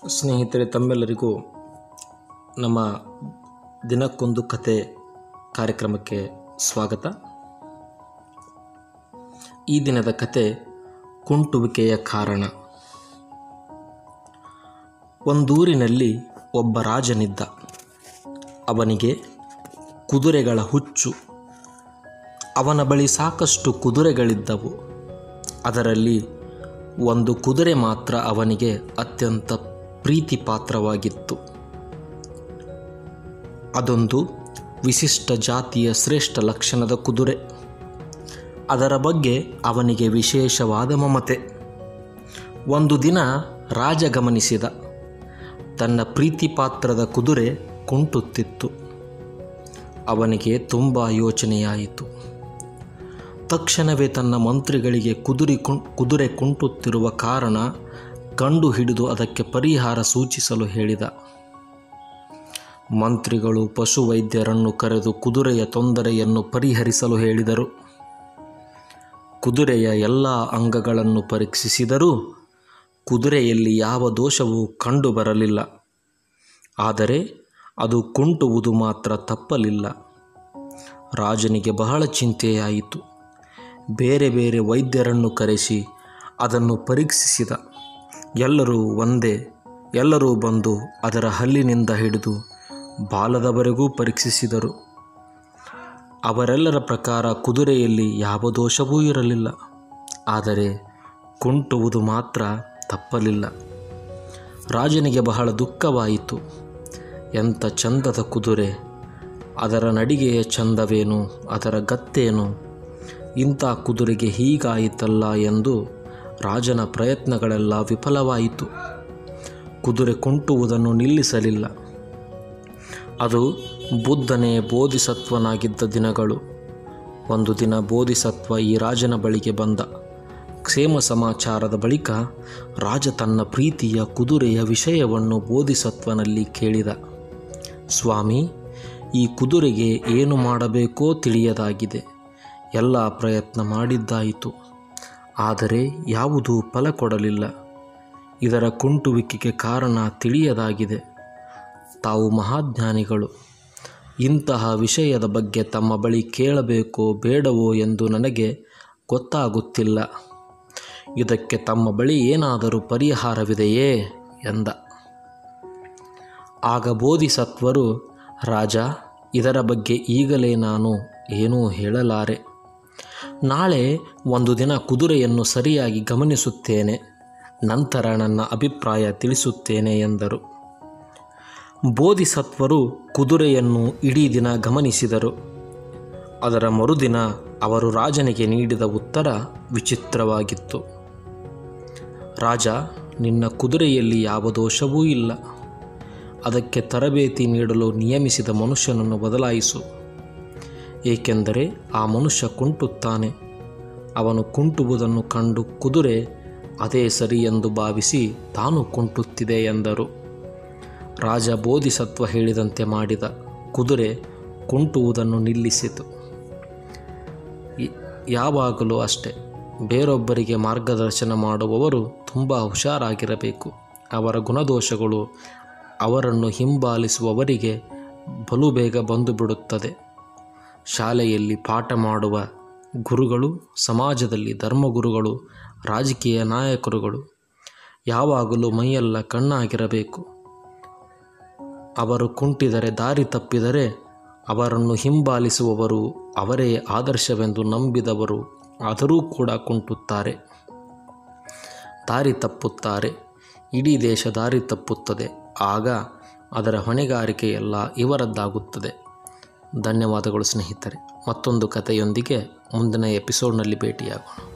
ಸ್ನೇಹಿತರೆ ತಮ್ಮೆಲ್ಲರಿಗೂ ನಮ್ಮ ದಿನಕ್ಕೊಂದು ಕತೆ ಕಾರ್ಯಕ್ರಮಕ್ಕೆ ಸ್ವಾಗತ ಈ ದಿನದ ಕತೆ ಕುಂಟುವಿಕೆಯ ಕಾರಣ ಒಂದೂರಿನಲ್ಲಿ ಒಬ್ಬ ರಾಜನಿದ್ದ ಅವನಿಗೆ ಕುದುರೆಗಳ ಹುಚ್ಚು ಅವನ ಬಳಿ ಸಾಕಷ್ಟು ಕುದುರೆಗಳಿದ್ದವು ಅದರಲ್ಲಿ ಒಂದು ಕುದುರೆ ಮಾತ್ರ ಅವನಿಗೆ ಅತ್ಯಂತ ಪ್ರೀತಿ ಪಾತ್ರವಾಗಿತ್ತು ಅದೊಂದು ವಿಶಿಷ್ಟ ಜಾತಿಯ ಶ್ರೇಷ್ಠ ಲಕ್ಷಣದ ಕುದುರೆ ಅದರ ಬಗ್ಗೆ ಅವನಿಗೆ ವಿಶೇಷವಾದ ಮಮತೆ ಒಂದು ದಿನ ರಾಜ ಗಮನಿಸಿದ ತನ್ನ ಪ್ರೀತಿ ಪಾತ್ರದ ಕುದುರೆ ಕುಂಟುತ್ತಿತ್ತು ಅವನಿಗೆ ತುಂಬ ಯೋಚನೆಯಾಯಿತು ತಕ್ಷಣವೇ ತನ್ನ ಮಂತ್ರಿಗಳಿಗೆ ಕುದುರೆ ಕುಂ ಕುದುರೆ ಕುಂಟುತ್ತಿರುವ ಕಾರಣ ಕಂಡು ಹಿಡಿದು ಅದಕ್ಕೆ ಪರಿಹಾರ ಸೂಚಿಸಲು ಹೇಳಿದ ಮಂತ್ರಿಗಳು ಪಶುವೈದ್ಯರನ್ನು ಕರೆದು ಕುದುರೆಯ ತೊಂದರೆಯನ್ನು ಪರಿಹರಿಸಲು ಹೇಳಿದರು ಕುದುರೆಯ ಎಲ್ಲ ಅಂಗಗಳನ್ನು ಪರೀಕ್ಷಿಸಿದರೂ ಕುದುರೆಯಲ್ಲಿ ಯಾವ ದೋಷವೂ ಕಂಡುಬರಲಿಲ್ಲ ಆದರೆ ಅದು ಕುಂಟುವುದು ಮಾತ್ರ ತಪ್ಪಲಿಲ್ಲ ರಾಜನಿಗೆ ಬಹಳ ಚಿಂತೆಯಾಯಿತು ಬೇರೆ ಬೇರೆ ವೈದ್ಯರನ್ನು ಕರೆಸಿ ಅದನ್ನು ಪರೀಕ್ಷಿಸಿದ ಎಲ್ಲರೂ ಒಂದೇ ಎಲ್ಲರೂ ಬಂದು ಅದರ ಹಲ್ಲಿನಿಂದ ಹಿಡಿದು ಬಾಲದವರೆಗೂ ಪರೀಕ್ಷಿಸಿದರು ಅವರೆಲ್ಲರ ಪ್ರಕಾರ ಕುದುರೆಯಲ್ಲಿ ಯಾವ ದೋಷವೂ ಇರಲಿಲ್ಲ ಆದರೆ ಕುಂಟುವುದು ಮಾತ್ರ ತಪ್ಪಲಿಲ್ಲ ರಾಜನಿಗೆ ಬಹಳ ದುಃಖವಾಯಿತು ಎಂಥ ಚಂದದ ಕುದುರೆ ಅದರ ನಡಿಗೆಯ ಚಂದವೇನು ಅದರ ಗತ್ತೇನು ಇಂಥ ಕುದುರೆಗೆ ಹೀಗಾಯಿತಲ್ಲ ಎಂದು ರಾಜನ ಪ್ರಯತ್ನಗಳೆಲ್ಲ ವಿಫಲವಾಯಿತು ಕುದುರೆ ಕುಂಟುವುದನ್ನು ನಿಲ್ಲಿಸಲಿಲ್ಲ ಅದು ಬುದ್ಧನೇ ಬೋಧಿಸತ್ವನಾಗಿದ್ದ ದಿನಗಳು ಒಂದು ದಿನ ಬೋಧಿಸತ್ವ ಈ ರಾಜನ ಬಳಿಗೆ ಬಂದ ಕ್ಷೇಮ ಸಮಾಚಾರದ ಬಳಿಕ ರಾಜ ತನ್ನ ಪ್ರೀತಿಯ ಕುದುರೆಯ ವಿಷಯವನ್ನು ಬೋಧಿಸತ್ವನಲ್ಲಿ ಕೇಳಿದ ಸ್ವಾಮಿ ಈ ಕುದುರೆಗೆ ಏನು ಮಾಡಬೇಕೋ ತಿಳಿಯದಾಗಿದೆ ಎಲ್ಲ ಪ್ರಯತ್ನ ಮಾಡಿದ್ದಾಯಿತು ಆದರೆ ಯಾವುದೂ ಫಲ ಕೊಡಲಿಲ್ಲ ಇದರ ಕುಂಟುವಿಕೆಗೆ ಕಾರಣ ತಿಳಿಯದಾಗಿದೆ ತಾವು ಮಹಾಜ್ಞಾನಿಗಳು ಇಂತಹ ವಿಷಯದ ಬಗ್ಗೆ ತಮ್ಮ ಬಳಿ ಕೇಳಬೇಕೋ ಬೇಡವೋ ಎಂದು ನನಗೆ ಗೊತ್ತಾಗುತ್ತಿಲ್ಲ ಇದಕ್ಕೆ ತಮ್ಮ ಬಳಿ ಏನಾದರೂ ಪರಿಹಾರವಿದೆಯೇ ಎಂದ ಆಗ ಬೋಧಿಸತ್ವರು ರಾಜ ಇದರ ಬಗ್ಗೆ ಈಗಲೇ ನಾನು ಏನೂ ಹೇಳಲಾರೆ ನಾಳೆ ಒಂದು ದಿನ ಕುದುರೆಯನ್ನು ಸರಿಯಾಗಿ ಗಮನಿಸುತ್ತೇನೆ ನಂತರ ನನ್ನ ಅಭಿಪ್ರಾಯ ತಿಳಿಸುತ್ತೇನೆ ಎಂದರು ಬೋಧಿಸತ್ವರು ಕುದುರೆಯನ್ನು ಇಡೀ ದಿನ ಗಮನಿಸಿದರು ಅದರ ಮರುದಿನ ಅವರು ರಾಜನಿಗೆ ನೀಡಿದ ಉತ್ತರ ವಿಚಿತ್ರವಾಗಿತ್ತು ರಾಜ ನಿನ್ನ ಕುದುರೆಯಲ್ಲಿ ಯಾವ ದೋಷವೂ ಇಲ್ಲ ಅದಕ್ಕೆ ತರಬೇತಿ ನೀಡಲು ನಿಯಮಿಸಿದ ಮನುಷ್ಯನನ್ನು ಬದಲಾಯಿಸು ಏಕೆಂದರೆ ಆ ಮನುಷ್ಯ ಕುಂಟುತ್ತಾನೆ ಅವನು ಕುಂಟುವುದನ್ನು ಕಂಡು ಕುದುರೆ ಅದೇ ಸರಿ ಎಂದು ಭಾವಿಸಿ ತಾನು ಕುಂಟುತ್ತಿದೆ ಎಂದರು ರಾಜ ಬೋಧಿಸತ್ವ ಹೇಳಿದಂತೆ ಮಾಡಿದ ಕುದುರೆ ಕುಂಟುವುದನ್ನು ನಿಲ್ಲಿಸಿತು ಯಾವಾಗಲೂ ಅಷ್ಟೆ ಬೇರೊಬ್ಬರಿಗೆ ಮಾರ್ಗದರ್ಶನ ಮಾಡುವವರು ತುಂಬ ಹುಷಾರಾಗಿರಬೇಕು ಅವರ ಗುಣದೋಷಗಳು ಅವರನ್ನು ಹಿಂಬಾಲಿಸುವವರಿಗೆ ಬಲು ಬೇಗ ಬಂದು ಬಿಡುತ್ತದೆ ಶಾಲೆಯಲ್ಲಿ ಪಾಠ ಮಾಡುವ ಗುರುಗಳು ಸಮಾಜದಲ್ಲಿ ಧರ್ಮಗುರುಗಳು ರಾಜಕೀಯ ನಾಯಕರುಗಳು ಯಾವಾಗಲೂ ಮೈಯೆಲ್ಲ ಕಣ್ಣಾಗಿರಬೇಕು ಅವರು ಕುಂಟಿದರೆ ದಾರಿ ತಪ್ಪಿದರೆ ಅವರನ್ನು ಹಿಂಬಾಲಿಸುವವರು ಅವರೇ ಆದರ್ಶವೆಂದು ನಂಬಿದವರು ಆದರೂ ಕೂಡ ಕುಂಟುತ್ತಾರೆ ದಾರಿ ತಪ್ಪುತ್ತಾರೆ ಇಡೀ ದೇಶ ದಾರಿ ತಪ್ಪುತ್ತದೆ ಆಗ ಅದರ ಹೊಣೆಗಾರಿಕೆ ಎಲ್ಲ ಇವರದ್ದಾಗುತ್ತದೆ ಧನ್ಯವಾದಗಳು ಸ್ನೇಹಿತರೆ ಮತ್ತೊಂದು ಕಥೆಯೊಂದಿಗೆ ಮುಂದಿನ ಎಪಿಸೋಡ್ನಲ್ಲಿ ಭೇಟಿಯಾಗೋಣ